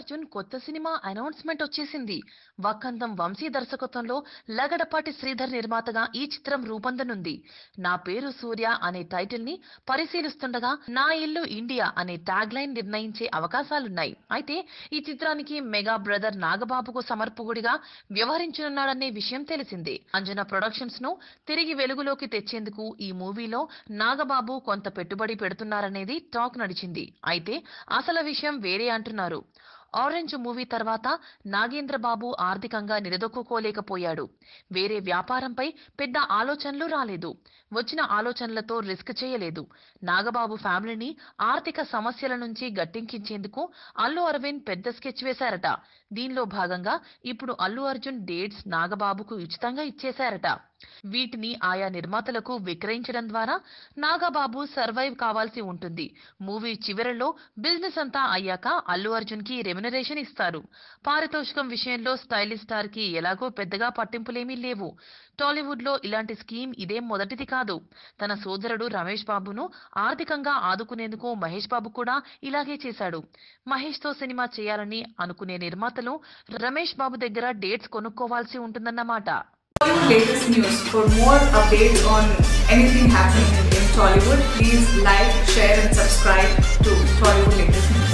అర్జున్ కొత్త cinema announcement వచ్చేసింది వక్కంతం వంశీ దర్శకత్వంలో లగడపాటి శ్రీధర్ నిర్మాతగా ఈ చిత్రం రూపొందనుంది నా పేరు సూర్య అనే టైటిల్ ని పరిశీలిస్తుండగా నా ఇల్లు ఇండియా అనే ట్యాగ్ లైన్ నిర్ణయించే అవకాశాలున్నాయి అయితే ఈ చిత్రానికి మెగా బ్రదర్ నాగబాబుకు సమర్పకుడిగా వ్యవహరించనున్నాడనే విషయం తెలిసిందే అంజనా ప్రొడక్షన్స్ ను తిరిగి వెలుగులోకి తెచ్చేందుకు ఈ మూవీలో నాగబాబు కొంత పెట్టుబడి పెడుతున్నారనేది టాక్ నడిచింది అయితే అసలు విషయం వేరే అంటున్నారు ఆరెంజ్ మూవీ తర్వాత నాగేంద్ర బాబు ఆర్థికంగా నిలదొక్కుకోలేకపోయాడు వేరే వ్యాపారంపై పెద్ద ఆలోచనలు రాలేదు వచ్చిన ఆలోచనలతో రిస్క్ చేయలేదు నాగబాబు ఫ్యామిలీని ఆర్థిక సమస్యల నుంచి గట్టెక్కించేందుకు అల్లు అరవింద్ పెద్ద స్కెచ్ వేశారట దీనిలో భాగంగా ఇప్పుడు అల్లు అర్జున్ డేట్స్ నాగబాబుకు ఉచితంగా ఇచ్చేశారట వీటిని ఆయా నిర్మాతలకు విక్రయించడం ద్వారా నాగబాబు సర్వైవ్ కావాల్సి ఉంటుంది మూవీ చివరిలో బిజినెస్ అంతా అయ్యాక అల్లు అర్జున్ కి రెమ్యునరేషన్ ఇస్తారు పారితోషికం విషయంలో స్టైలిష్ స్టార్ కి ఎలాగో పెద్దగా పట్టింపులేమీ లేవు టాలీవుడ్ లో ఇలాంటి స్కీమ్ ఇదేం మొదటిది కాదు తన సోదరుడు రమేష్ బాబును ఆర్థికంగా ఆదుకునేందుకు మహేష్ బాబు కూడా ఇలాగే చేశాడు మహేష్ తో సినిమా చేయాలని అనుకునే నిర్మాతలు రమేష్ బాబు దగ్గర డేట్స్ కొనుక్కోవాల్సి ఉంటుందన్నమాట Tollywood latest news. For more updates on anything happening in Tollywood, please like, share, and subscribe to Tollywood latest news.